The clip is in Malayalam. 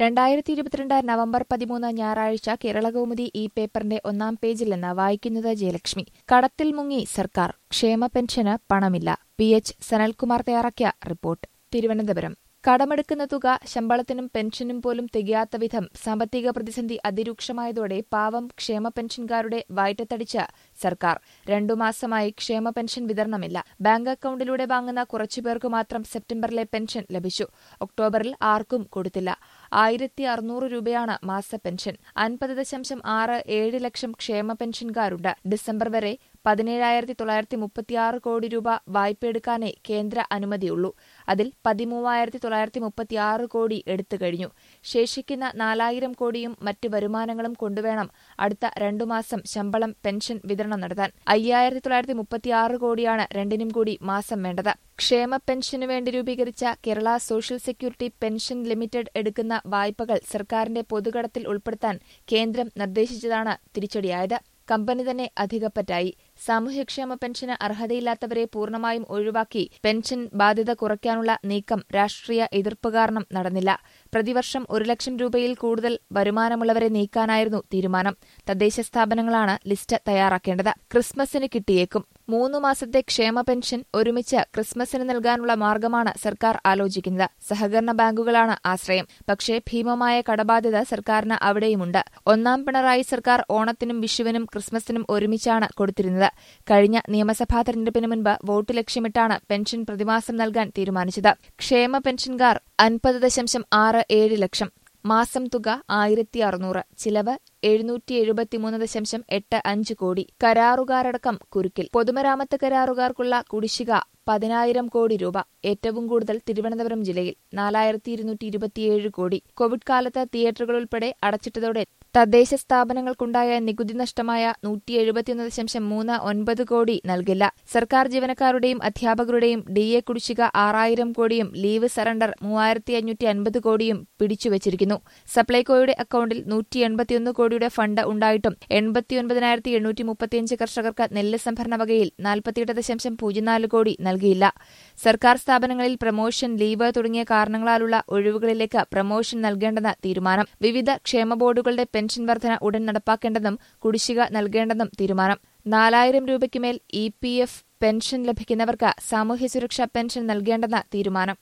രണ്ടായിരത്തി ഇരുപത്തിരണ്ട് നവംബർ പതിമൂന്ന് ഞായറാഴ്ച കേരളകൗമുദി ഈ പേപ്പറിന്റെ ഒന്നാം പേജിൽ നിന്ന് വായിക്കുന്നത് ജയലക്ഷ്മി കടത്തിൽ മുങ്ങി സർക്കാർ ക്ഷേമ പെൻഷന് പണമില്ല പി എച്ച് സനൽകുമാർ തയ്യാറാക്കിയ റിപ്പോർട്ട് തിരുവനന്തപുരം കടമെടുക്കുന്ന തുക ശമ്പളത്തിനും പെൻഷനും പോലും തികയാത്ത വിധം സാമ്പത്തിക പ്രതിസന്ധി അതിരൂക്ഷമായതോടെ പാവം ക്ഷേമ പെൻഷൻകാരുടെ വയറ്റത്തടിച്ച് സർക്കാർ രണ്ടു മാസമായി ക്ഷേമ പെൻഷൻ വിതരണമില്ല ബാങ്ക് അക്കൌണ്ടിലൂടെ വാങ്ങുന്ന കുറച്ചുപേർക്ക് മാത്രം സെപ്റ്റംബറിലെ പെൻഷൻ ലഭിച്ചു ഒക്ടോബറിൽ ആർക്കും കൊടുത്തില്ല ആയിരത്തി അറുന്നൂറ് രൂപയാണ് മാസ പെൻഷൻ അൻപത് ദശാംശം ആറ് ഏഴ് ലക്ഷം ക്ഷേമ പെൻഷൻകാരുണ്ട് ഡിസംബർ വരെ പതിനേഴായിരത്തി തൊള്ളായിരത്തി മുപ്പത്തിയാറ് കോടി രൂപ വായ്പയെടുക്കാനേ കേന്ദ്ര അനുമതിയുള്ളൂ അതിൽ പതിമൂവായിരത്തി തൊള്ളായിരത്തി മുപ്പത്തിയാറ് കോടി എടുത്തു കഴിഞ്ഞു ശേഷിക്കുന്ന നാലായിരം കോടിയും മറ്റ് വരുമാനങ്ങളും കൊണ്ടുവേണം അടുത്ത രണ്ടു മാസം ശമ്പളം പെൻഷൻ വിതരണം നടത്താൻ അയ്യായിരത്തി തൊള്ളായിരത്തി മുപ്പത്തിയാറ് കോടിയാണ് രണ്ടിനും കൂടി മാസം വേണ്ടത് ക്ഷേമ പെൻഷനു വേണ്ടി രൂപീകരിച്ച Kerala social security pension limited എടുക്കുന്ന വായ്പകൾ സർക്കാരിന്റെ പൊതുകടത്തിൽ ഉൾപ്പെടുത്താൻ കേന്ദ്രം നിർദ്ദേശിച്ചതാണ് തിരിച്ചടിയായത് കമ്പനി തന്നെ അധികപ്പറ്റായി സാമൂഹ്യക്ഷേമ പെൻഷന് അർഹതയില്ലാത്തവരെ പൂർണ്ണമായും ഒഴിവാക്കി പെൻഷൻ ബാധ്യത കുറയ്ക്കാനുള്ള നീക്കം രാഷ്ട്രീയ എതിർപ്പ് കാരണം നടന്നില്ല പ്രതിവർഷം ഒരു ലക്ഷം രൂപയിൽ കൂടുതൽ വരുമാനമുള്ളവരെ നീക്കാനായിരുന്നു തീരുമാനം തദ്ദേശ സ്ഥാപനങ്ങളാണ് ലിസ്റ്റ് തയ്യാറാക്കേണ്ടത് ക്രിസ്മസിന് കിട്ടിയേക്കും മൂന്ന് മാസത്തെ ക്ഷേമ പെൻഷൻ ഒരുമിച്ച് ക്രിസ്മസിന് നൽകാനുള്ള മാർഗമാണ് സർക്കാർ ആലോചിക്കുന്നത് സഹകരണ ബാങ്കുകളാണ് ആശ്രയം പക്ഷേ ഭീമമായ കടബാധ്യത സർക്കാരിന് അവിടെയുമുണ്ട് ഒന്നാം പിണറായി സർക്കാർ ഓണത്തിനും വിഷുവിനും ക്രിസ്മസിനും ഒരുമിച്ചാണ് കൊടുത്തിരുന്നത് കഴിഞ്ഞ നിയമസഭാ തെരഞ്ഞെടുപ്പിന് മുൻപ് വോട്ട് ലക്ഷ്യമിട്ടാണ് പെൻഷൻ പ്രതിമാസം നൽകാൻ തീരുമാനിച്ചത് ക്ഷേമ പെൻഷൻകാർ അൻപത് ദശാംശം ആറ് ഏഴ് ലക്ഷം മാസം തുക ആയിരത്തി അറുന്നൂറ് ചിലവ് എഴുന്നൂറ്റി എഴുപത്തിമൂന്ന് ദശാംശം എട്ട് അഞ്ച് കോടി കരാറുകാരടക്കം കുരുക്കിൽ പൊതുമരാമത്ത് കരാറുകാർക്കുള്ള കുടിശ്ശിക പതിനായിരം കോടി രൂപ ഏറ്റവും കൂടുതൽ തിരുവനന്തപുരം ജില്ലയിൽ നാലായിരത്തി ഇരുന്നൂറ്റി ഇരുപത്തിയേഴ് കോടി കോവിഡ് കാലത്ത് തിയേറ്ററുകൾ ഉൾപ്പെടെ അടച്ചിട്ടതോടെ തദ്ദേശ സ്ഥാപനങ്ങൾക്കുണ്ടായ നികുതി നഷ്ടമായ നൂറ്റി എഴുപത്തിയൊന്ന് ദശാംശം മൂന്ന് ഒൻപത് കോടി നൽകില്ല സർക്കാർ ജീവനക്കാരുടെയും അധ്യാപകരുടെയും ഡി എ കുടിശ്ശിക ആറായിരം കോടിയും ലീവ് സറണ്ടർ മൂവായിരത്തി അഞ്ഞൂറ്റി അൻപത് കോടിയും പിടിച്ചുവച്ചിരിക്കുന്നു സപ്ലൈകോയുടെ അക്കൌണ്ടിൽ നൂറ്റി എൺപത്തിയൊന്ന് കോടിയുടെ ഫണ്ട് ഉണ്ടായിട്ടും എൺപത്തിയൊൻപതിനായിരത്തി എണ്ണൂറ്റി മുപ്പത്തിയഞ്ച് കർഷകർക്ക് നെല്ല് സംഭരണ വകയിൽ നാൽപ്പത്തിയെട്ട് ദശാംശം പൂജ്യം നാല് കോടി നൽകിയില്ല സർക്കാർ സ്ഥാപനങ്ങളിൽ പ്രമോഷൻ ലീവ് തുടങ്ങിയ കാരണങ്ങളാലുള്ള ഒഴിവുകളിലേക്ക് പ്രമോഷൻ നൽകേണ്ടെന്ന് തീരുമാനം വിവിധ ക്ഷേമ ബോർഡുകളുടെ പെൻഷൻ വർധന ഉടൻ നടപ്പാക്കേണ്ടെന്നും കുടിശ്ശിക നൽകേണ്ടെന്നും തീരുമാനം നാലായിരം രൂപയ്ക്കുമേൽ ഇ പി എഫ് പെൻഷൻ ലഭിക്കുന്നവർക്ക് സാമൂഹ്യ സുരക്ഷാ പെൻഷൻ നൽകേണ്ടെന്ന് തീരുമാനം